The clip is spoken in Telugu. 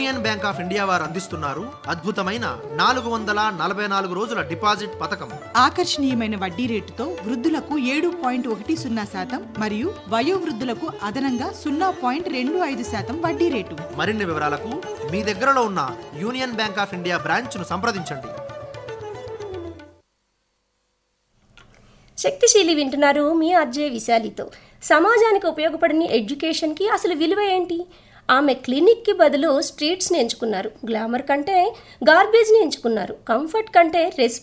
యూనియన్ బ్యాంక్ ఆఫ్ ఇండియా వారు అందిస్తున్నారు అద్భుతమైన నాలుగు వందల నలభై నాలుగు రోజుల డిపాజిట్ పథకం ఆకర్షణీయమైన వడ్డీ రేటుతో వృద్ధులకు ఏడు పాయింట్ ఒకటి సున్నా శాతం మరియు వయోవృద్ధులకు అదనంగా సున్నా పాయింట్ రెండు ఐదు శాతం వడ్డీ రేటు మరిన్ని వివరాలకు మీ దగ్గరలో ఉన్న యూనియన్ బ్యాంక్ ఆఫ్ ఇండియా బ్రాంచ్ను సంప్రదించండి శక్తిశీలి వింటున్నారు మీ అర్జే విశాలితో సమాజానికి ఉపయోగపడని ఎడ్యుకేషన్కి అసలు విలువ ఏంటి ఆమె క్లినిక్కి బదులు స్ట్రీట్స్ని ఎంచుకున్నారు గ్లామర్ కంటే గార్బేజ్ని ఎంచుకున్నారు కంఫర్ట్ కంటే రెస్పాన్స్